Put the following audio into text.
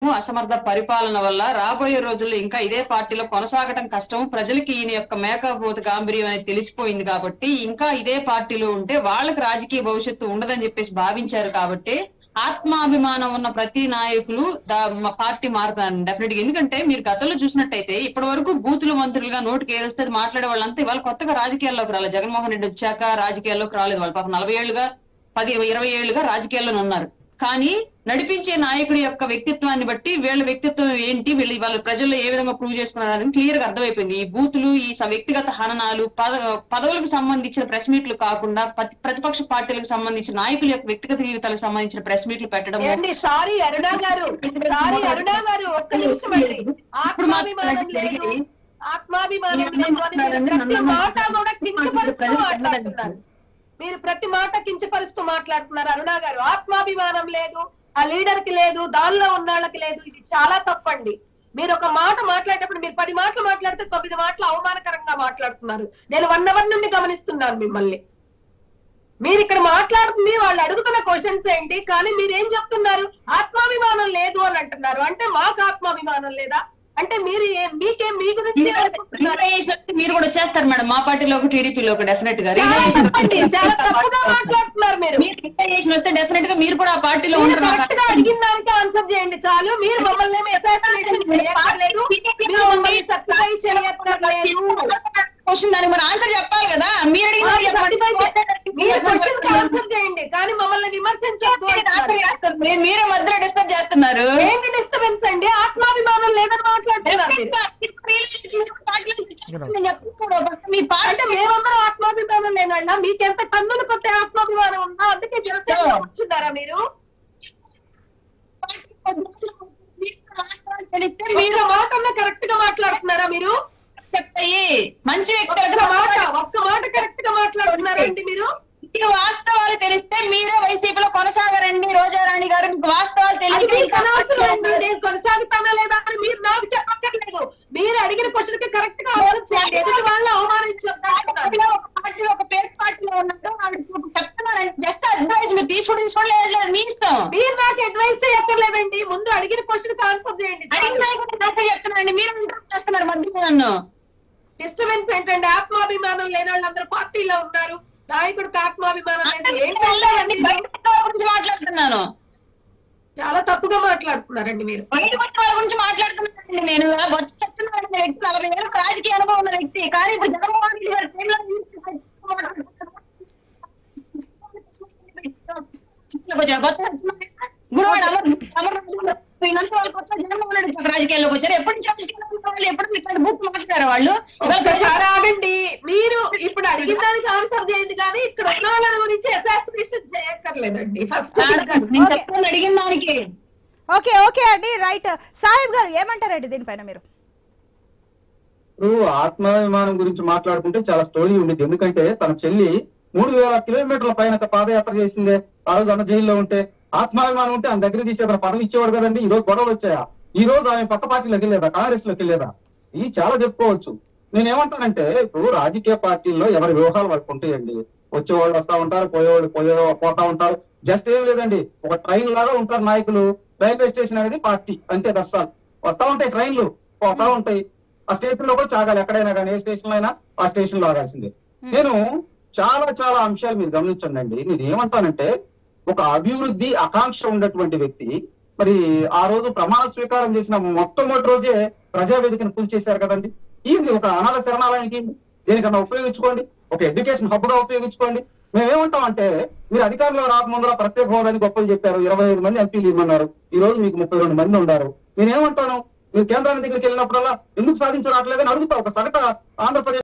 నిర్లక్ష్యము అసమర్థ పరిపాలన వల్ల రాబోయే రోజుల్లో ఇంకా ఇదే పార్టీలో కొనసాగటం కష్టం ప్రజలకి ఈయన యొక్క మేకపోత గాంభీర్యం అనేది తెలిసిపోయింది కాబట్టి ఇంకా ఇదే పార్టీలో ఉంటే వాళ్ళకి రాజకీయ భవిష్యత్తు ఉండదని చెప్పేసి భావించారు కాబట్టి ఆత్మాభిమానం ఉన్న ప్రతి నాయకులు దా- మా పార్టీ మారుతారు డెఫినెట్ గా ఎందుకంటే మీరు గతంలో చూసినట్టయితే ఇప్పటి వరకు బూతుల మంత్రులుగా నోటికి ఏదొస్తే అది మాట్లాడే వాళ్ళంతా ఇవాళ కొత్తగా రాజకీయాల్లోకి రాలేదు జగన్మోహన్ రెడ్డి వచ్చాక రాజకీయాల్లోకి రాలేదు వాళ్ళు పాపం నలభై ఏళ్ళుగా పది ఇరవై ఏళ్ళుగా రాజకీయాల్లోనే ఉన్నారు కానీ నడిపించే నాయకుడి యొక్క వ్యక్తిత్వాన్ని బట్టి వీళ్ళ వ్యక్తిత్వం ఏంటి వీళ్ళు వాళ్ళ ప్రజల్లో ఏ విధంగా ప్రూవ్ చేసుకున్నారు అనేది క్లియర్ గా అర్థమైపోయింది ఈ బూతులు ఈ స- వ్యక్తిగత హననాలు పద పదవులకు సంబంధించిన ప్రెస్ మీట్లు కాకుండా ప్రతి- ప్రతిపక్ష పార్టీలకు సంబంధించిన నాయకుల యొక్క వ్యక్తిగత జీవితాలకు సంబంధించిన ప్రెస్ మీట్లు పెట్టడం ఏండి సారీ అరుణ గారు సారీ అరుణ గారు ఒక్క నిమిషం అండి ఆత్మాభిమానం లేదు ఆత్మాభిమానం లేదు అని మీరు ప్రతి మాట కూడా కించపరుస్తూ మాట్లాడుతున్నారు మీరు ప్రతి మాట కించపరుస్తూ మాట్లాడుతున్నారు అరుణ గారు ఆత్మాభిమానం లేదు ఆ లీడర్ కి లేదు దానిలో ఉన్న వాళ్ళకి లేదు ఇది చాలా తప్పండి మీరు ఒక మాట మాట్లాడేటప్పుడు మీరు పది మాటలు మాట్లాడితే తొమ్మిది మాటలు అవమానకరంగా మాట్లాడుతున్నారు నేను వన్ అవర్ నుండి గమనిస్తున్నాను మిమ్మల్ని మీరు ఇక్కడ మాట్లాడుతుంది వాళ్ళు అడుగుతున్న క్వశ్చన్స్ ఏంటి కానీ మీరు ఏం చెప్తున్నారు ఆత్మాభిమానం లేదు అని అంటున్నారు అంటే మాకు ఆత్మాభిమానం లేదా అంటే మీరు ఏ- మీకేం మీ గురించి అనుకుంటున్నారు? రియలైజేషన్ వస్తే మీరు కూడా వచ్చేస్తారు మేడం మా పార్టీలోకి టీడీపీలోకి డెఫినెట్ గా చాలా రియలైజేషన్ తప్పండి. చాలా తప్పుగా మాట్లాడుతున్నారు మీరు మీరు రియలైజేషన్ వస్తే డెఫినెట్ గా మీరు కూడా ఆ పార్టీలో మీరు ఉండరు నాకు కరెక్ట్ గా అడిగిన దానికి ఆన్సర్ చేయండి చాలు మీరు మమ్మల్ని ఏమీ assassination చేయక్కర్లేదు మీరు మమ్మల్ని certify చేయక్కర్లేదు క్వశ్చన్ దానికి మరి ఆన్సర్ చెప్పాలి కదా మీరు అడిగిన దానికి Certify చే- మీరు క్వశ్చన్ చెప్పండి. ఆన్సర్ చేయండి కానీ మమ్మల్ని విమర్శించొద్దు అంటున్నారు. మీరు- మీరే మధ్యలో డిస్టర్బ్ చేస్తున్నారు ఏంటి డిస్టర్బెన్స్ అండి ఆత్మాభిమానం లేదని మాట్లాడుతున్నారు మీరు. మీ పార్టీ అంటే మేమందరం ఆత్మాభిమానం లేనన్నా మీకెంత కన్నులు కొట్టే ఆత్మాభిమానం ఉందా అందుకే జనసేన కూర్చున్నారా మీరు తెలిస్తే మీరు మీరు మాట కరెక్ట్ గా మాట్లాడుతున్నారా మీరు చెప్తాయి మంచి ఒక్క వ్యక్తులకు మాట ఒక్క మాట కరెక్ట్ గా మాట్లాడుతున్నారా అండి మీరు మీకు వాస్తవాలు తెలిస్తే మీరే వైసీపీలో కొనసాగరండి రోజారాణి గారు మీకు వాస్తవాలు అది మీకు తెలియదు అనవసరం అండి నేను కొనసాగుతానా లేదా అని మీరు నాకు చెప్పక్కర్లేదు మీరు అడిగిన క్వశ్చన్ కి కరెక్ట్ గా ఆన్సర్ చేయండి ఎదుటి వాళ్ళని అవమానించొద్దు అంటున్నాను. పార్టీలో ఒక పార్టీలో ఒక పేరు పార్టీలో ఉన్నారు ఆవిడ ఇప్పుడు చెప్తున్నాను జస్ట్ అడ్వైస్ మీరు తీసుకుని తీసుకోండి లేదు లేదు మీ ఇష్టం మీరు నాకు అడ్వైస్ చేయక్కర్లేదండి ముందు అడిగిన క్వశ్చన్ కి ఆన్సర్ చేయండి అడిగిన నాయకుడు నాకే చెప్తున్నానండి మీరు ఇంటర్వ్యూ చేస్తున్నారు మధ్యలో నన్ను డిస్టర్బెన్స్ ఏంటంటే ఆత్మాభిమానం లేని వాళ్ళందరూ పార్టీలో ఉన్నారు నాయకుడికి ఆత్మాభిమానం లేదు ఏంటంటే అన్ని అన్ని బయట వాళ్ళ గురించి మాట్లాడుతున్నాను చాలా తప్పుగా మాట్లాడుతున్నారండి మీరు బయట పట్ల వాళ్ళ గురించి మాట్లాడుతున్నానండి నేను వచ్చి సత్యనారాయణ అనే వ్యక్తి నలభై ఏళ్ళ రాజకీయ అనుభవం ఉన్న వ్యక్తి కానీ ఇప్పుడు జగన్మోహన్ రెడ్డి గారి పేర్లో రాజకీయాల్లోకి వచ్చారు ఎప్పటి నుంచి రాజకీయాల్లోకి వచ్చారు వాళ్ళు ఎప్పుడు ఇట్లాంటి బూత్ మాట్లాడారు వాళ్ళు ఇవాళ ఒక్కసారి ఆగండి మీరు ఇప్పుడు అడిగిన దానికి ఆన్సర్ చేయండి కానీ ఇక్కడ ఉన్న వాళ్ళ గురించి అసాసినేషన్ చేయక్కర్లేదండి ఫస్ట్ నేను చెప్తాను అడిగిన దానికి ఓకే ఓకే అండి రైట్ సాహిబ్ గారు ఏమంటారండి దీనిపైన మీరు ఇప్పుడు ఆత్మాభిమానం గురించి మాట్లాడుకుంటే చాలా స్టోరీ ఉండేది ఎందుకంటే తన చెల్లి మూడు వేల కిలోమీటర్ల పైన పాదయాత్ర చేసిందే ఆ రోజు అన్న జైల్లో ఉంటే ఆత్మాభిమానం ఉంటే ఆమె దగ్గర తీసే అతను పదవి ఇచ్చేవాడు కదండి ఈ రోజు గొడవలు వచ్చాయా ఈ రోజు ఆమె కొత్త పార్టీలోకి వెళ్ళేదా కాంగ్రెస్ లోకి వెళ్ళేదా ఇవి చాలా చెప్పుకోవచ్చు నేనేమంటానంటే ఇప్పుడు రాజకీయ పార్టీల్లో ఎవరి వ్యూహాలు వాళ్ళకి ఉంటాయండి వచ్చేవాళ్ళు వస్తా ఉంటారు పోయేవాళ్ళు పోయే పోతా ఉంటారు జస్ట్ ఏం లేదండి ఒక ట్రైన్ లాగా ఉంటారు నాయకులు రైల్వే స్టేషన్ అనేది పార్టీ అంతే దర్శాలు వస్తా ఉంటాయి ట్రైన్లు పోతా ఉంటాయి ఆ స్టేషన్ లో కూడా చాగాలి ఎక్కడైనా కానీ ఏ స్టేషన్ లో అయినా ఆ స్టేషన్ లో ఆగాల్సిందే నేను చాలా చాలా అంశాలు మీరు గమనించండి అండి నేను ఏమంటానంటే ఒక అభివృద్ధి ఆకాంక్ష ఉన్నటువంటి వ్యక్తి మరి ఆ రోజు ప్రమాణ స్వీకారం చేసిన మొట్టమొదటి రోజే ప్రజావేదికను పూర్తి చేశారు కదండి ఈ ఒక అనాథ శరణాలయానికి దేనికన్నా ఉపయోగించుకోండి ఒక ఎడ్యుకేషన్ హబ్ గా ఉపయోగించుకోండి మేమేమంటాం అంటే మీరు అధికారంలో రాకముందర ప్రత్యేక హోదాని గొప్పలు చెప్పారు ఇరవై ఐదు మంది ఎంపీలు ఇవ్వమన్నారు ఈ రోజు మీకు ముప్పై రెండు మంది ఉన్నారు నేనేమంటాను మీరు కేంద్రానికి దగ్గరికి వెళ్ళినప్పుడల్లా ఎందుకు సాధించరాట్లేదని అడుగుతా ఒక సగట ఆంధ్రప్రదేశ్